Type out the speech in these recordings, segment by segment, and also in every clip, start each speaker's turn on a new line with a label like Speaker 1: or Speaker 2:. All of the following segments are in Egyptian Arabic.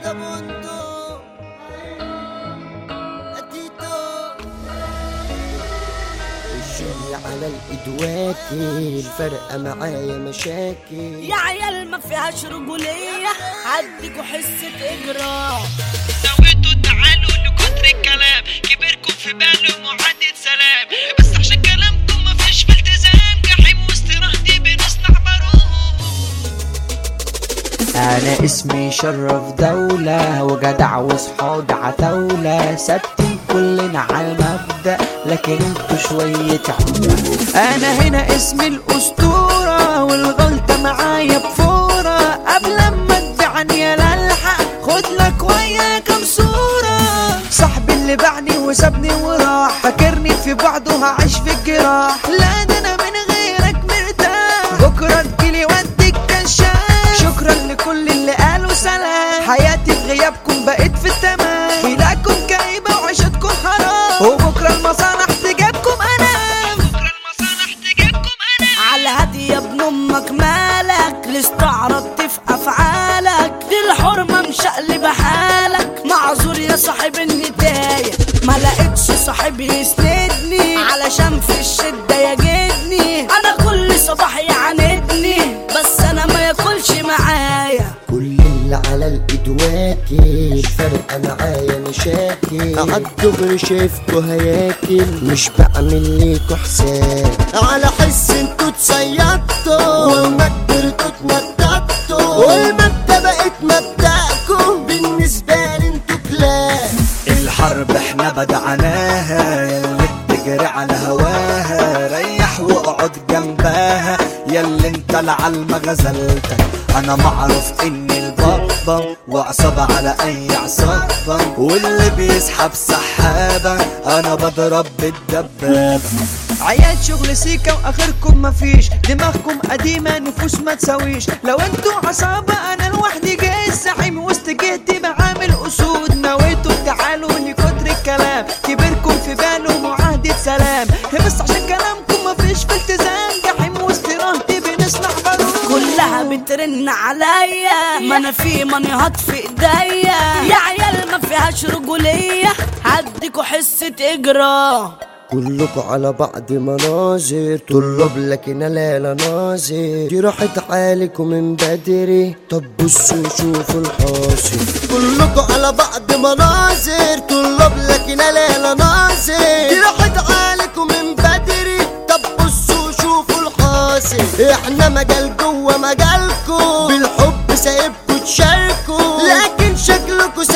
Speaker 1: حوده بندق تيتو
Speaker 2: الشغل على الايد واكل الفرقة معايا مشاكل
Speaker 3: يا عيال ما فيهاش رجولية عدك وحسة إجرام
Speaker 4: نويتوا تعالوا لكتر الكلام كبركم في باله معدة سلام بس عشان كلامكم مفيش في التزام جحيم واستراحتي بنصنع بارود
Speaker 2: انا اسمي شرف دولة وجدع وصحاب عتاولة ثابتين كلنا على المبدأ لكن انتوا شوية عمولة انا هنا اسمي الاسطورة والغلطة معايا بفورة قبل ما تبيعني يا الحق خد لك ويا كام صورة صاحبي اللي باعني وسابني وراح فاكرني في بعضه هعيش في الجراح لا ده انا من غيرك مرتاح بكرة تجيلي واديك كشاف شكرا لكل اللي قالوا سلام حياتي في غيابكم بقيت في التمام خلاكم كئيبة وعيشتكم حرام وبكرة المصانع تجيبكم انام
Speaker 4: بكرة المصانع تجيبكم انا
Speaker 3: على هدي يا ابن امك مالك لاستعرضت في افعالك دي الحرمه مشقلبه حالك معذور يا صاحب الندايه ما لقيتش صاحب يسندني علشان في الشده يجدني انا كل صباح يعاندني بس انا ما ياكلش معايا
Speaker 2: كل اللي على الايد واكل فرقة معايا مشاكل عالدغري شايفكوا هياكل مش بعمل ليكوا حساب على حس انتوا تصيدتوا وما كبرتوا اتنططتوا والمادة بقت مبدأكم بالنسبة لي انتوا كلاب
Speaker 5: الحرب احنا بدعناها ياللي بتجري على هواها ريح واقعد جنبها ياللي انت العلمة غزلتك انا معروف اني البابا واعصب على اي عصابة واللي بيسحب سحابة انا بضرب بالدبابة عيال شغل سيكا واخركم مفيش دماغكم قديمة نفوس ما تساويش لو انتوا عصابة انا لوحدي جاي الزعيم وسط جهتي بعامل اسود نويتوا تعالوا لكتر الكلام كبركم في باله معاهدة سلام بس عشان كلامكم مفيش في التزام جحيم وسط رهتي بنصنع بارود
Speaker 3: كلها بترن عليا ما انا في منيهات في ايديا يا عيال ما فيهاش رجوليه عدك وحسه اجرام
Speaker 2: كلكوا على بعض مناظر طلاب لكن لا لا ناظر دي راحت عليكم من بدري طب بصوا شوفوا الحاصل كلكوا على بعض مناظر طلاب لكن لا لا ناظر دي راحت عليكم من بدري طب بصوا شوفوا الحاصل احنا مجال جوه مجالكوا بالحب سايبكوا تشاركوا لكن شكلكوا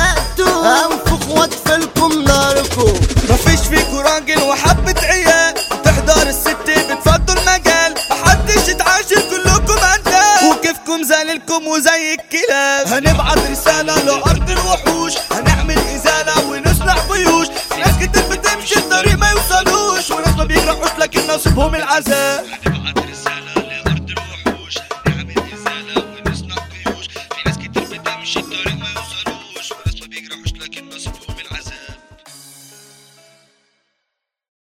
Speaker 2: صدقتوا انفخ واطفلكم ناركم
Speaker 5: مفيش فيكوا راجل وحبة عيال تحضر الست بتفضوا المجال محدش يتعاشر كلكم اندال وكيفكم زللكم وزي الكلاب هنبعت رسالة لأرض الوحوش هنعمل إزالة ونصنع بيوش في ناس كتير بتمشي الطريق ما يوصلوش وناس ما بيجرحوش لكن نصيبهم العذاب